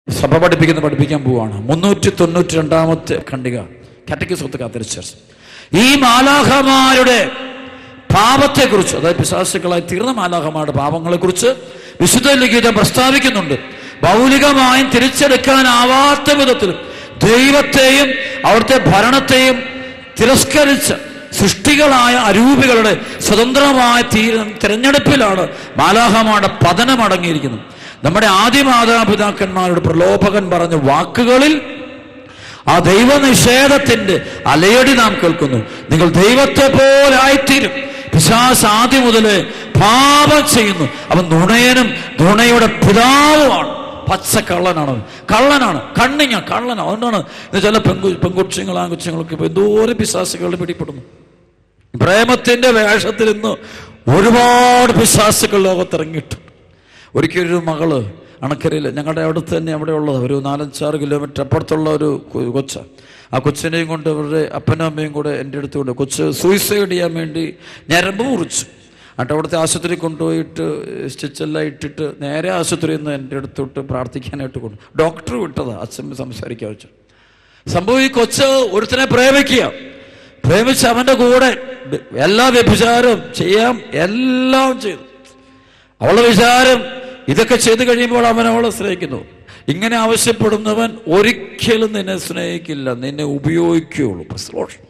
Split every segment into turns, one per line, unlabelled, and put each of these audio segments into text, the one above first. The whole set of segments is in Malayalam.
സഭ പഠിപ്പിക്കുന്ന പഠിപ്പിക്കാൻ പോവാണ് മുന്നൂറ്റി തൊണ്ണൂറ്റി രണ്ടാമത്തെ ഖണ്ഡിക catechism of the Catholic Church ഈ മാലാഖമാരുടെ പാപത്തെക്കുറിച്ച് അതായത് പിശാസുക്കളായി തീർന്ന മാലാഖമാരുടെ പാപങ്ങളെക്കുറിച്ച് വിശുദ്ധ ലിഖിതം പ്രസ്താവിക്കുന്നുണ്ട് ഭൗലികമായും തിരിച്ചെടുക്കാനാവാത്ത വിധത്തിൽ ദൈവത്തെയും അവിടുത്തെ ഭരണത്തെയും തിരസ്കരിച്ച് സൃഷ്ടികളായ അരൂപികളുടെ സ്വതന്ത്രമായ തീര തിരഞ്ഞെടുപ്പിലാണ് മാലാഹമാരുടെ പതനം അടങ്ങിയിരിക്കുന്നത് നമ്മുടെ ആദ്യ മാതാപിതാക്കന്മാരുടെ പ്രലോഭകൻ പറഞ്ഞ വാക്കുകളിൽ ആ ദൈവനിഷേധത്തിന്റെ അലയടി നാം കേൾക്കുന്നു നിങ്ങൾ ദൈവത്തെ പോലെ ആയിത്തീരും പിശാസ് ആദ്യം മുതലേ പാപം ചെയ്യുന്നു അവൻ നുണയനും നുണയുടെ പിതാവുമാണ് പച്ച കള്ളനാണ് അവൻ. കള്ളനാണ് കണ്ണിങ്ങ കള്ളനാണ് അതുകൊണ്ടാണ് ഇന്ന് ചില പെങ്കു പെൺകുച്ചുങ്ങൾ ആൺകുച്ചുങ്ങളൊക്കെ ഇപ്പൊ എന്തോരം പിശാസുകളുടെ പിടിപ്പെടുന്നു പ്രേമത്തിന്റെ വേഷത്തിൽ ഇന്ന് ഒരുപാട് പിശാസുകൾ ലോകത്തിറങ്ങിയിട്ടുണ്ട് ഒരിക്കലൊരു മകള് അണക്കരയിൽ ഞങ്ങളുടെ അവിടുത്തെ തന്നെ അവിടെ ഉള്ളത് ഒരു നാലഞ്ചാറ് കിലോമീറ്റർ അപ്പുറത്തുള്ള ഒരു കൊ- കൊച്ച ആ കൊച്ചിനെയും കൊണ്ട് അവരുടെ അപ്പനും അമ്മയും കൂടെ എൻ്റെ അടുത്ത് കൊണ്ട് കൊച്ച് സൂയിസൈഡ് ചെയ്യാൻ വേണ്ടി ഞരമ്പ് മുറിച്ചു എന്നിട്ട് അവിടുത്തെ ആശുപത്രി കൊണ്ടുപോയിട്ട് സ്റ്റിച്ചെല്ലാം ഇട്ടിട്ട് നേരെ ആശുപത്രിയിൽ നിന്ന് എൻ്റെ അടുത്തോട്ട് പ്രാർത്ഥിക്കാനായിട്ട് കൊണ്ടു ഡോക്ടർ വിട്ടതാ അച്ഛൻ സംസാരിക്കാൻ വെച്ചു സംഭവം ഈ കൊച്ച് ഒരുത്തനെ പ്രേമിക്കുക പ്രേമിച്ച് അവന്റെ കൂടെ എല്ലാ വ്യഭിചാരവും ചെയ്യാം എല്ലാം ചെയ്തു അവളുടെ വിചാരം ഇതൊക്കെ ചെയ്തു കഴിയുമ്പോൾ അവൻ അവളെ സ്നേഹിക്കുന്നു ഇങ്ങനെ ആവശ്യപ്പെടുന്നവൻ ഒരിക്കലും നിന്നെ സ്നേഹിക്കില്ല നിന്നെ ഉപയോഗിക്കുകയുള്ളൂ പ്രശ്ലോഷം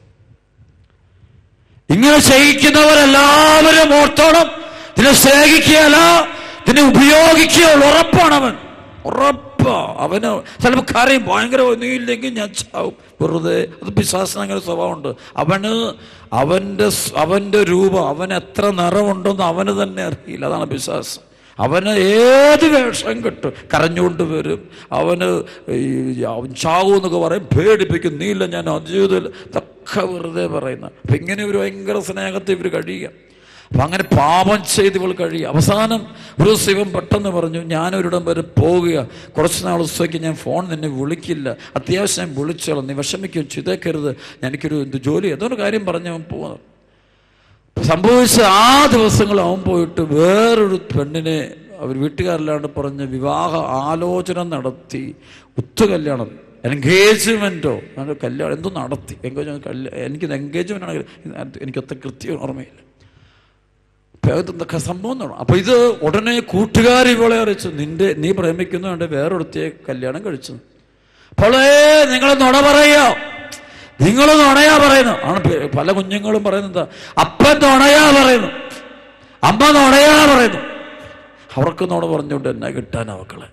ഇങ്ങനെ ചെയ്യിക്കുന്നവരെല്ലാവരും ഓർത്തോണം നിന്നെ സ്നേഹിക്കുകയല്ല നിന്നെ ഉപയോഗിക്കുകയുള്ളൂ ഉറപ്പാണ് അവൻ ഉറപ്പാ അവന് ചിലപ്പോൾ കരയും ഭയങ്കര ഒന്നുമില്ലെങ്കിൽ ഞാൻ ചാവും വെറുതെ അത് പിശാസിന് അങ്ങനെ സ്വഭാവമുണ്ട് അവന് അവൻ്റെ സ്- അവൻ്റെ രൂപം അവൻ എത്ര നിറമുണ്ടെന്ന് അവന് തന്നെ അറിയില്ല അതാണ് പിശാസ് അവന് ഏത് വേഷം കിട്ടും കരഞ്ഞുകൊണ്ട് വരും അവന് ഈ അവൻ ചാവും എന്നൊക്കെ പറയും പേടിപ്പിക്കും നീല്ല ഞാൻ ജീവിതത്തിൽ ഇതൊക്കെ വെറുതെ പറയുന്ന അപ്പം ഇങ്ങനെ ഒരു ഭയങ്കര സ്നേഹത്തിൽ ഇവർ കഴിയുക അപ്പം അങ്ങനെ പാപം ചെയ്ത് ഇവൾ കഴിയുക അവസാനം ഒരു ദിവസം ഇവൻ പെട്ടെന്ന് പറഞ്ഞു ഞാനൊരിടം വരെ പോവുക കുറച്ച് നാൾ ദിവസത്തേക്ക് ഞാൻ ഫോൺ നിന്നെ വിളിക്കില്ല അത്യാവശ്യം ഞാൻ വിളിച്ചോളാം നീ വിഷമിക്കും ചിതക്കരുത് എനിക്കൊരു എന്ത് ജോലി ഏതൊരു കാര്യം പറഞ്ഞ് അവൻ പോകുന്നത് സംഭവിച്ച ആ ദിവസങ്ങൾ അവൻ പോയിട്ട് വേറൊരു പെണ്ണിനെ അവർ വീട്ടുകാരില്ലാണ്ട് പറഞ്ഞ് വിവാഹ ആലോചന നടത്തി ഒത്തു കല്യാണം എൻഗേജ്മെൻറ്റോ അങ്ങനെ കല്യാണം എന്തോ നടത്തി എൻഗേജ്മെന്റ് കല്യാണം എനിക്ക് എൻഗേജ്മെൻ്റ് ആണെങ്കിൽ എനിക്കൊത്ത കൃത്യം ഓർമ്മയില്ല അപ്പൊ അതെന്തൊക്കെ സംഭവം എന്നാണ് അപ്പൊ ഇത് ഉടനെ കൂട്ടുകാർ ഇവളെ അറിയിച്ചു നിന്റെ നീ പ്രേമിക്കുന്നുണ്ട് വേറൊരുത്തിയെ കല്യാണം കഴിച്ചു അപ്പോളേ നിങ്ങൾ നുണ പറയാ നിങ്ങൾ നുണയാ പറയുന്നു ആണ് പെ- പല കുഞ്ഞുങ്ങളും പറയുന്നത് അപ്പൻ നുണയാ പറയുന്നു അമ്മ നുണയാ പറയുന്നു അവർക്ക് നുണ പറഞ്ഞുകൊണ്ട് എന്നെ കിട്ടാനാ മക്കളെ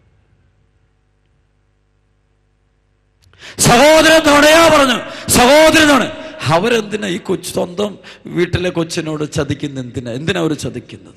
സഹോദരൻ നുണയാ പറഞ്ഞു സഹോദരൻ നുണ അവരെന്തിനാ ഈ കൊച്ചു സ്വന്തം വീട്ടിലെ കൊച്ചിനോട് ചതിക്കുന്ന എന്തിനാ എന്തിനാ അവർ ചതിക്കുന്നത്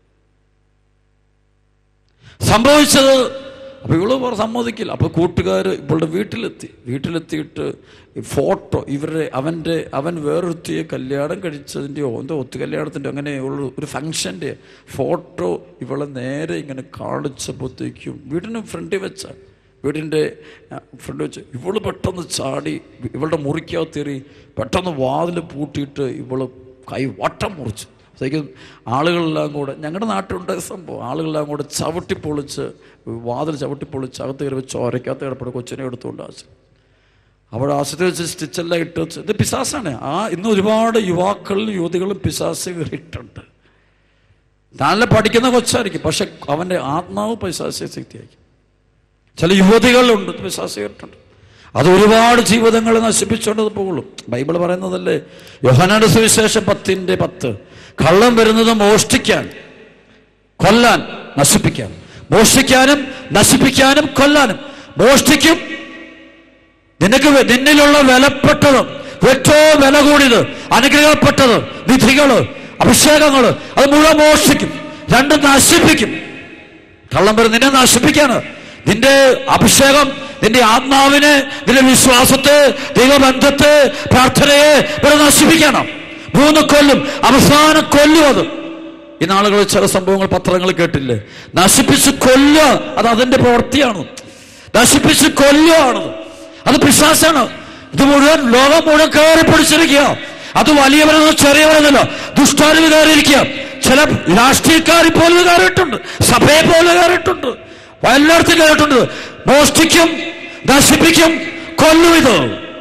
സംഭവിച്ചത് അപ്പൊ ഇവള് പറ- സമ്മതിക്കില്ല അപ്പൊ കൂട്ടുകാർ ഇവളുടെ വീട്ടിലെത്തി വീട്ടിലെത്തിയിട്ട് ഈ ഫോട്ടോ ഇവരുടെ അവൻ്റെ അവൻ വേറൊരുത്തിയെ കല്യാണം കഴിച്ചതിൻ്റെയോ എന്തോ ഒത്തു കല്യാണത്തിൻ്റെ അങ്ങനെ ഉള്ള ഒരു ഫംഗ്ഷൻ്റെ ഫോട്ടോ ഇവളെ നേരെ ഇങ്ങനെ കാണിച്ചപ്പോഴത്തേക്കും വീടിന് ഫ്രണ്ടിൽ വെച്ച വീടിൻ്റെ ഫ്രണ്ട് വെച്ച് ഇവള് പെട്ടെന്ന് ചാടി ഇവളുടെ മുറിക്കകത്തേറി പെട്ടെന്ന് വാതിൽ പൂട്ടിയിട്ട് ഇവള് കൈ വട്ടം മുറിച്ചു ശരിക്കും ആളുകളെല്ലാം കൂടെ ഞങ്ങളുടെ നാട്ടിലുണ്ട് സംഭവം ആളുകളെല്ലാം കൂടെ ചവിട്ടിപ്പൊളിച്ച് വാതിൽ ചവിട്ടിപ്പൊളിച്ച് അകത്ത് കയറി വെച്ച് ഒരയ്ക്കകത്ത് കിടപ്പുണ്ട് കൊച്ചിനെ എടുത്തുകൊണ്ട് ആശു അവിടെ ആശുപത്രി വെച്ച് സ്റ്റിച്ചെല്ലാം ഇട്ട് വെച്ച് ഇത് പിശാസാണ് ആ ഇന്ന് ഒരുപാട് യുവാക്കളും യുവതികളും പിശാസ് കയറിയിട്ടുണ്ട് നല്ല പഠിക്കുന്ന കൊച്ചായിരിക്കും പക്ഷെ അവൻ്റെ ആത്മാവ് പൈശാസ്യ ശക്തിയായിരിക്കും ചില യുവതികളുണ്ട് വിശ്വാസികളുണ്ട് അത് ഒരുപാട് ജീവിതങ്ങൾ നശിപ്പിച്ചുകൊണ്ട് പോകുള്ളൂ ബൈബിൾ പറയുന്നതല്ലേ യോഹനാന്റെ സുവിശേഷം പത്തിന്റെ പത്ത് കള്ളം വരുന്നത് മോഷ്ടിക്കാൻ കൊല്ലാൻ നശിപ്പിക്കാൻ മോഷ്ടിക്കാനും നശിപ്പിക്കാനും കൊല്ലാനും മോഷ്ടിക്കും നിനക്ക് വെ- നിന്നിലുള്ള വിലപ്പെട്ടതും ഏറ്റവും വില കൂടിയത് അനുഗ്രഹപ്പെട്ടത് നിധികള് അഭിഷേകങ്ങള് അത് മുഴുവൻ മോഷ്ടിക്കും രണ്ടും നശിപ്പിക്കും കള്ളം വരും നിന്നെ നശിപ്പിക്കാണ് നിന്റെ അഭിഷേകം നിന്റെ ആത്മാവിനെ നിന്റെ വിശ്വാസത്തെ ദൈവബന്ധത്തെ പ്രാർത്ഥനയെ ഇവരെ നശിപ്പിക്കണം മൂന്ന് കൊല്ലും അവസാനം കൊല്ലും അത് ഈ നാളുകളിൽ ചില സംഭവങ്ങൾ പത്രങ്ങൾ കേട്ടില്ലേ നശിപ്പിച്ച് കൊല്ലുക അത് അതിന്റെ പ്രവൃത്തിയാണ് നശിപ്പിച്ച് കൊല്ലുകയാണത് അത് പിശാസാണ് ഇത് മുഴുവൻ ലോകം മുഴുവൻ കയറി പിടിച്ചിരിക്കുക അത് വലിയവരെന്നോ ചെറിയവരെന്നല്ല ദുഷ്ടാരിൽ കയറിയിരിക്കുക ചില രാഷ്ട്രീയക്കാരിൽ പോലും കയറിയിട്ടുണ്ട് സഭയെ പോലെ കയറിയിട്ടുണ്ട് എല്ലായിടത്തും കയറിയിട്ടുണ്ട് മോഷ്ടിക്കും നശിപ്പിക്കും കൊല്ലും ഇത്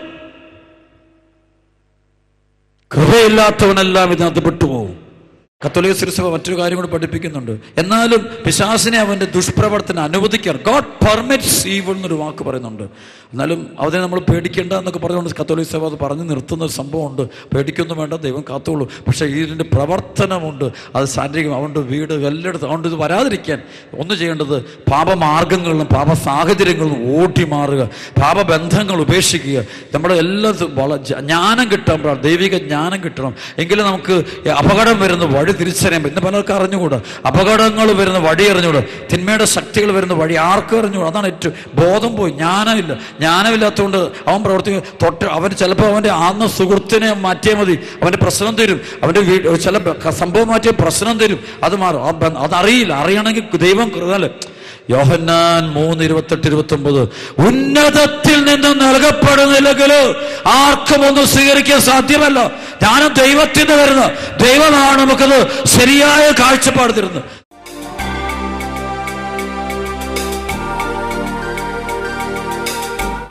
കൃപയില്ലാത്തവനെല്ലാം ഇതിനകത്ത് വിട്ടുപോകും കത്തോലിക സിരിസഭ മറ്റൊരു കാര്യം കൂടി പഠിപ്പിക്കുന്നുണ്ട് എന്നാലും പിശാസിനെ അവന്റെ ദുഷ്പ്രവർത്തനം അനുവദിക്കാൻ ഗോഡ് പെർമിറ്റ്സ് ഈവൾ എന്നൊരു വാക്ക് പറയുന്നുണ്ട് എന്നാലും അതിനെ നമ്മൾ പേടിക്കേണ്ട എന്നൊക്കെ പറഞ്ഞുകൊണ്ട് കത്തോലിക സഭ അത് പറഞ്ഞു നിർത്തുന്ന ഒരു സംഭവമുണ്ട് പേടിക്കൊന്നും വേണ്ട ദൈവം കാത്തോളൂ പക്ഷേ ഇതിൻ്റെ പ്രവർത്തനമുണ്ട് അത് ശാരീരികം അതുകൊണ്ട് വീട് എല്ലായിടത്തും അതുകൊണ്ട് ഇത് വരാതിരിക്കാൻ ഒന്ന് ചെയ്യേണ്ടത് പാപമാർഗങ്ങളിലും പാപ സാഹചര്യങ്ങളിലും ഓടി മാറുക പാപബന്ധങ്ങൾ ഉപേക്ഷിക്കുക നമ്മുടെ എല്ലാ വള ജ്ഞാനം കിട്ടാൻ പ്രാ- ദൈവിക ജ്ഞാനം കിട്ടണം എങ്കിലും നമുക്ക് ഈ അപകടം വരുന്ന വഴി തിരിച്ചറിയാൻ പറ്റും ഇന്ന് പലർക്കും അറിഞ്ഞുകൂടാ അപകടങ്ങൾ വരുന്ന വഴി അറിഞ്ഞുകൂടാ തിന്മയുടെ ശക്തികൾ വരുന്ന വഴി ആർക്കും അറിഞ്ഞുകൂടാ അതാണ് ഏറ്റവും ബോധം പോയി ജ്ഞാനമില്ല ജ്ഞാനമില്ലാത്തതുകൊണ്ട് അവൻ പ്രവർത്തിക്കും തൊട്ട് അവൻ ചിലപ്പോൾ അവൻ്റെ ആന്ന സുഹൃത്തിനെ മാറ്റിയാൽ മതി അവൻ്റെ പ്രശ്നം തരും അവൻ്റെ വീട് ചില ബ- സംഭവം മാറ്റിയ പ്രശ്നം തരും അത് മാറും ആ ബ- അതറിയില്ല അറിയണമെങ്കിൽ ദൈവം കൃതാല് യോഹന്നാൻ മൂന്ന് ഇരുപത്തെട്ട് ഇരുപത്തി ഒമ്പത് ഉന്നതത്തിൽ നിന്ന് നൽകപ്പെടുന്നില്ലെങ്കിൽ ആർക്കും ഒന്നും സ്വീകരിക്കാൻ സാധ്യമല്ല ജ്ഞാനം ദൈവത്തിന് വരുന്ന ദൈവമാണ് നമുക്കത് ശരിയായ കാഴ്ചപ്പാട് തരുന്നത്